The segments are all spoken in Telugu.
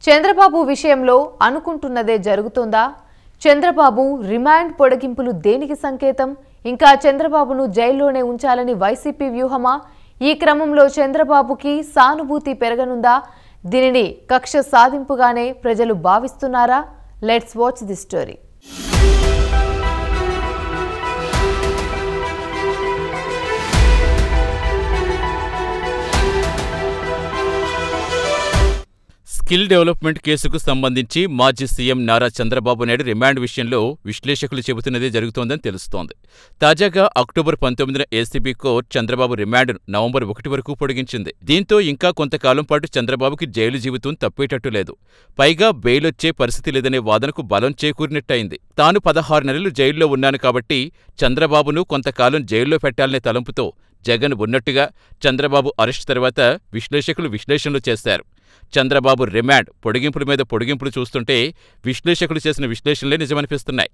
చంద్రబాబు విషయంలో అనుకుంటున్నదే జరుగుతోందా చంద్రబాబు రిమాండ్ పొడిగింపులు దేనికి సంకేతం ఇంకా చంద్రబాబును జైల్లోనే ఉంచాలని వైసీపీ వ్యూహమా ఈ క్రమంలో చంద్రబాబుకి సానుభూతి పెరగనుందా దీనిని కక్ష సాధింపుగానే ప్రజలు భావిస్తున్నారా let's watch the story skill development కేసుకు సంబంధించి మాజీ సీఎం నారా చంద్రబాబు నాయుడు రిమాండ్ విషయంలో విశ్లేషకులు చెబుతున్నదే జరుగుతోందని తెలుస్తోంది తాజాగా అక్టోబర్ పంతొమ్మిదిన ఏసీబీ కోర్టు చంద్రబాబు రిమాండ్ను నవంబర్ ఒకటి వరకు పొడిగించింది దీంతో ఇంకా కొంతకాలం పాటు చంద్రబాబుకి జైలు జీవితం తప్పేటట్టు లేదు పైగా బెయిలొచ్చే పరిస్థితి లేదనే వాదనకు బలం చేకూరినట్టయింది తాను పదహారు నెలలు జైల్లో ఉన్నాను కాబట్టి చంద్రబాబును కొంతకాలం జైల్లో పెట్టాలనే తలంపుతో జగన్ ఉన్నట్టుగా చంద్రబాబు అరెస్ట్ తర్వాత విశ్లేషకులు విశ్లేషణలు చేశారు చంద్రబాబు రిమాండ్ పొడిగింపుల మీద పొడిగింపులు చూస్తుంటే విశ్లేషకులు చేసిన విశ్లేషణలే నిజమనిపిస్తున్నాయి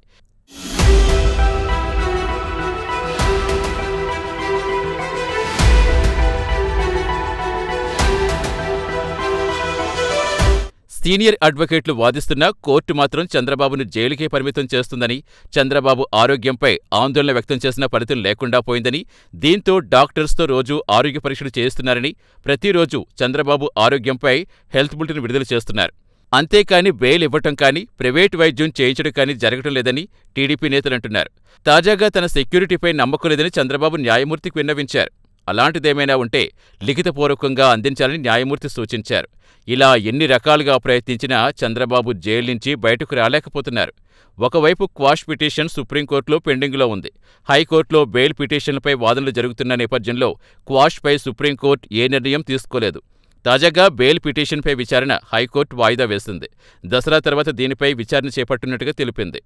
సీనియర్ అడ్వకేట్లు వాదిస్తున్నా కోర్టు మాత్రం చంద్రబాబును జైలుకే పరిమితం చేస్తుందని చంద్రబాబు ఆరోగ్యంపై ఆందోళన వ్యక్తం చేసిన ఫలితం లేకుండా పోయిందని దీంతో డాక్టర్స్తో రోజు ఆరోగ్య పరీక్షలు చేయిస్తున్నారని ప్రతిరోజు చంద్రబాబు ఆరోగ్యంపై హెల్త్ బులెటిన్ విడుదల చేస్తున్నారు అంతేకాని బెయిల్ ఇవ్వటం కానీ ప్రైవేట్ వైద్యం చేయించడం కానీ జరగటం లేదని టీడీపీ నేతలంటున్నారు తాజాగా తన సెక్యూరిటీపై నమ్మకం లేదని చంద్రబాబు న్యాయమూర్తికి విన్నవించారు అలాంటిదేమైనా ఉంటే లిఖితపూర్వకంగా అందించాలని న్యాయమూర్తి సూచించారు ఇలా ఎన్ని రకాలుగా ప్రయత్నించినా చంద్రబాబు జైలు నుంచి బయటకు రాలేకపోతున్నారు ఒకవైపు క్వాష్ పిటిషన్ సుప్రీంకోర్టులో పెండింగ్లో ఉంది హైకోర్టులో బెయిల్ పిటిషన్లపై వాదనలు జరుగుతున్న నేపథ్యంలో క్వాష్పై సుప్రీంకోర్టు ఏ నిర్ణయం తీసుకోలేదు తాజాగా బెయిల్ పిటిషన్పై విచారణ హైకోర్టు వాయిదా వేసింది దసరా తర్వాత దీనిపై విచారణ చేపట్టినట్టుగా తెలిపింది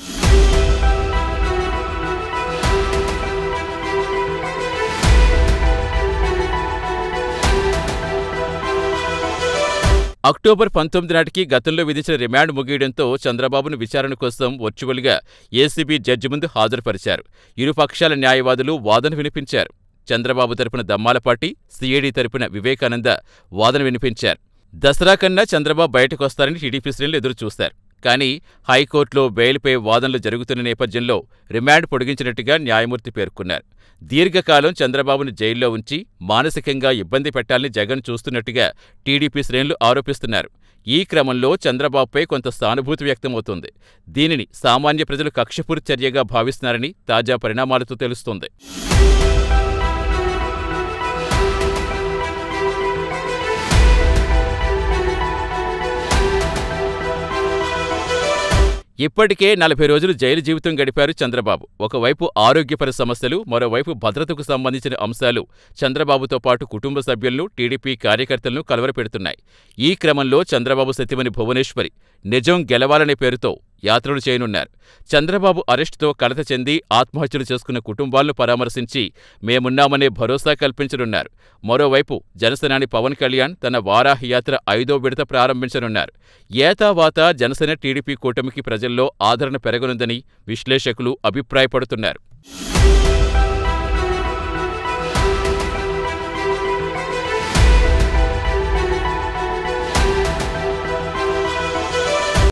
అక్టోబర్ పంతొమ్మిది నాటికి గతంలో విధించిన రిమాండ్ ముగియడంతో చంద్రబాబును విచారణ కోసం వర్చువల్గా ఏసీబీ జడ్జి ముందు హాజరుపరిచారు ఇరుపక్షాల న్యాయవాదులు వాదన వినిపించారు చంద్రబాబు తరపున దమ్మాలపాటి సీఏడీ తరపున వివేకానంద వాదన వినిపించారు దసరా కన్నా చంద్రబాబు బయటకొస్తారని టీడీపీ శ్రేణులు ఎదురు చూశారు కానీ హైకోర్టులో బెయిల్పై వాదనలు జరుగుతున్న నేపథ్యంలో రిమాండ్ పొడిగించినట్టుగా న్యాయమూర్తి పేర్కొన్నారు దీర్ఘకాలం చంద్రబాబును జైల్లో ఉంచి మానసికంగా ఇబ్బంది పెట్టాలని జగన్ చూస్తున్నట్టుగా టీడీపీ శ్రేణులు ఆరోపిస్తున్నారు ఈ క్రమంలో చంద్రబాబుపై కొంత సానుభూతి వ్యక్తమవుతోంది దీనిని సామాన్య ప్రజలు కక్షపూరిత చర్యగా భావిస్తున్నారని తాజా పరిణామాలతో తెలుస్తోంది ఇప్పటికే నలభై రోజులు జైలు జీవితం గడిపారు చంద్రబాబు ఒకవైపు ఆరోగ్యపర సమస్యలు మరోవైపు భద్రతకు సంబంధించిన అంశాలు చంద్రబాబుతో పాటు కుటుంబ సభ్యులను టీడీపీ కార్యకర్తలను కలవరపెడుతున్నాయి ఈ క్రమంలో చంద్రబాబు సతీమణి భువనేశ్వరి నిజం గెలవాలనే పేరుతో యాత్రలు చేయనున్నారు చంద్రబాబు అరెస్టుతో కలత చెంది ఆత్మహత్యలు చేసుకున్న కుటుంబాలను పరామర్శించి మేమున్నామనే భరోసా కల్పించనున్నారు మరోవైపు జనసేనాని పవన్ కళ్యాణ్ తన వారాహి యాత్ర ఐదో విడత ప్రారంభించనున్నారు ఏతావాత జనసేన టీడీపీ కూటమికి ప్రజల్లో ఆదరణ పెరగనుందని విశ్లేషకులు అభిప్రాయపడుతున్నారు